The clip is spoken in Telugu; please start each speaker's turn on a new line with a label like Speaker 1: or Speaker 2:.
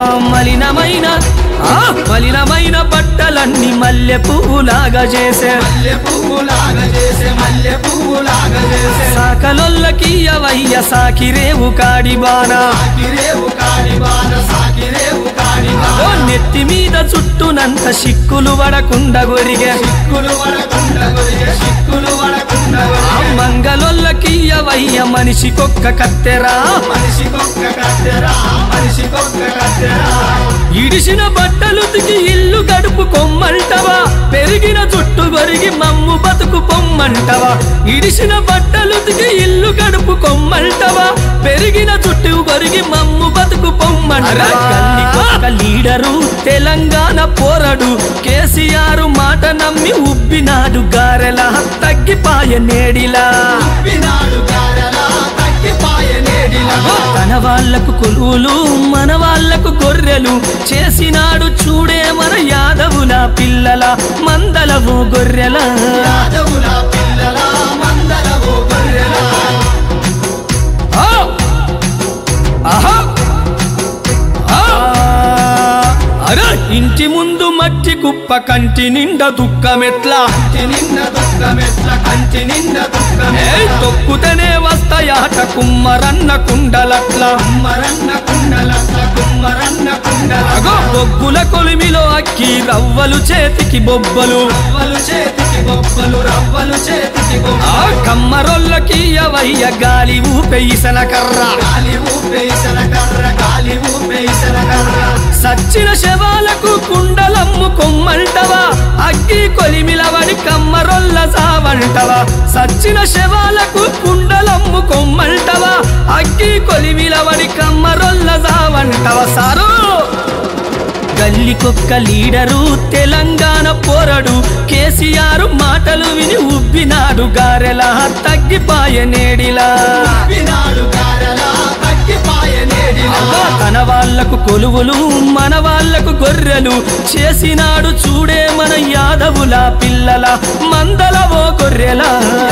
Speaker 1: మలినమైన ఆ మలినమైన బట్టలన్నీ మల్లె పువ్వులాగా చేసే
Speaker 2: మల్లె పువ్వులాగా చేసే మల్లె పువ్వులాగా చేసే
Speaker 1: సాకలొల్లకి అవయ్య సాకిరేవు కాడిబానా
Speaker 2: సాకిరేవు కాడివాన సాకిరేవు కాడివాన
Speaker 1: ఓ నెత్తి మీద చుట్టునంత సిక్కులు వడకుండ గొరిగే
Speaker 2: చిక్కులు వడకుండ గొరిగే చిక్కులు వడకుండ
Speaker 1: ఆ
Speaker 2: గొరిగే
Speaker 1: మంగళొల్లకి అవయ్య మనిషికొక్క కత్తెరా
Speaker 2: మనిషికొక్క కత్తెరా మనిషికొక్క కత్తెరా
Speaker 1: ఇడిసిన బట్టలు ఉతికి ఇల్లు గడుపు కొమ్మంటవా పెరిగిన జుట్టు గొరిగి మమ్ము బతుకు పొమ్మంటవా ఇడిసిన బట్టలు ఉతికి ఇల్లు గడుపు కొమ్మంటవా పెరిగిన జుట్టు గొరిగి మమ్ము బతుకు పొమ్మంటవా గల్లికొక్క లీడరు తెలంగాణ పోరడు కేసీఆర్ మాట నమ్మి ఉబ్బినాడు గారెలా తగ్గిపాయ నేడిలా
Speaker 2: వినాడు గారలా తగ్గిపాయ నేడిలా
Speaker 1: తన వాళ్ళకు కొలువులు మన వాళ్ళకు గొర్రెలు చేసినాడు చూడే మన యాదవుల పిల్లల మందలవు గొర్రెల
Speaker 2: యాదవుల పిల్లల మందలవు గొర్రెల
Speaker 1: ఆ! ఆహా! ఆ! అరే ఇంటి ముందు మట్టి కుప్ప కంటి నిండా దుఃఖమెట్లా
Speaker 2: కంటి నింద దుఃఖమెట్ల కంటి నింద
Speaker 1: ఏ
Speaker 2: దుఃఖమెట్ల
Speaker 1: తొక్కుతనే వస్తాయాట కుమ్మరన్న కుండలట్లా
Speaker 2: కుమ్మరన్న కుండలట్ల కుమ్మరన్న కుండల
Speaker 1: అగో బొగ్గుల కొలిమిలో అక్కి రవ్వలు చేతికి బొబ్బలు
Speaker 2: రవ్వలు చేతికి బొబ్బలు రవ్వలు చేతికి
Speaker 1: ఆ
Speaker 2: బొబ్బలు
Speaker 1: కమ్మరొల్లకి అవయ్య గాలి ఊపెయిసన కర్ర
Speaker 2: గాలి ఊపేసల కర్ర గాలి ఊపేసల కర్ర
Speaker 1: సచ్చిన శవాలకు కుండలమ్ము కొమ్మంటవా అగ్గి కొలిమిలవడి కమ్మరొల్ల సావంటవా సచ్చిన శవాలకు కుండలమ్ము కొమ్మంటవా అగ్గి కొలిమిలవడి కమ్మరొల్ల సావంటవా సారు గల్లికొక్క లీడరు తెలంగాణ పోరడు కేసీఆర్ మాటలు విని ఉబ్బినాడు గారెలా తగ్గిపాయ నేడిలా
Speaker 2: వినాడు గారలా తగ్గిపాయ నేడిలా
Speaker 1: అవ్వ తన వాళ్ళకు కొలువులు మన వాళ్ళకు గొర్రెలు చేసినాడు చూడే మన యాదవుల పిల్లల మందలవో గొర్రెల